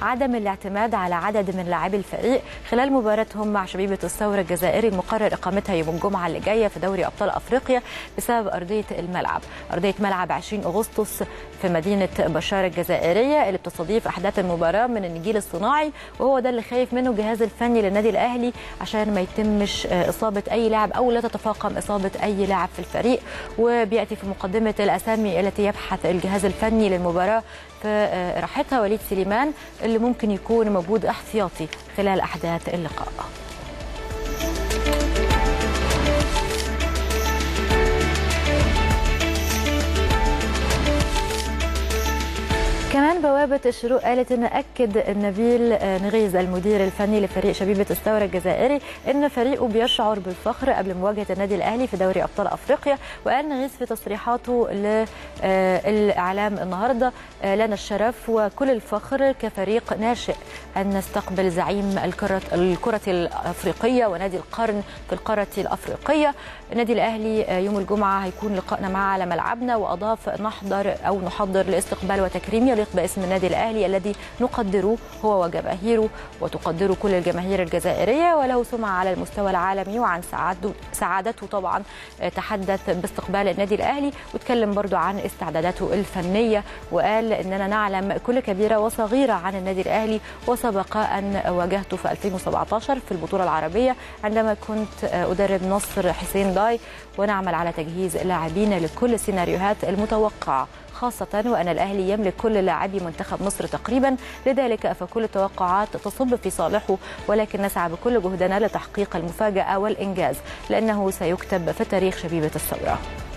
عدم الاعتماد على عدد من لاعبي الفريق خلال مباراتهم مع شبيبه الثوره الجزائري المقرر اقامتها يوم الجمعه اللي جايه في دوري ابطال افريقيا بسبب ارضيه الملعب ارضيه ملعب 20 اغسطس في مدينه بشار الجزائريه اللي بتستضيف احداث المباراه من النجيل الصناعي وهو ده اللي خايف منه الجهاز الفني للنادي الاهلي عشان ما يتمش اصابه اي لاعب او لا تتفاقم اصابه اي لاعب في الفريق وبياتي في مقدمه الاسامي التي يبحث الجهاز الفني للمباراه في راحتها وليد سليمان اللي ممكن يكون موجود احتياطي خلال احداث اللقاء كمان بوابة الشروق قالت ان اكد نبيل نغيز المدير الفني لفريق شبيبة الثورة الجزائري ان فريقه بيشعر بالفخر قبل مواجهة النادي الاهلي في دوري ابطال افريقيا وقال نغيز في تصريحاته للاعلام النهارده لنا الشرف وكل الفخر كفريق ناشئ ان نستقبل زعيم الكرة الكرة الافريقية ونادي القرن في القارة الافريقية النادي الاهلي يوم الجمعة هيكون لقائنا معه على ملعبنا واضاف نحضر او نحضر لاستقبال وتكريم يليق باسم النادي الاهلي الذي نقدره هو وجماهيره وتقدره كل الجماهير الجزائريه وله سمعه على المستوى العالمي وعن سعادته سعادته طبعا تحدث باستقبال النادي الاهلي واتكلم برضو عن استعداداته الفنيه وقال اننا نعلم كل كبيره وصغيره عن النادي الاهلي وسبق ان واجهته في 2017 في البطوله العربيه عندما كنت ادرب نصر حسين داي ونعمل على تجهيز لاعبين لكل السيناريوهات المتوقعه خاصة وأن الأهلي يملك كل لاعبي منتخب مصر تقريبا لذلك فكل التوقعات تصب في صالحه ولكن نسعى بكل جهدنا لتحقيق المفاجأة والإنجاز لأنه سيكتب في تاريخ شبيبة الثورة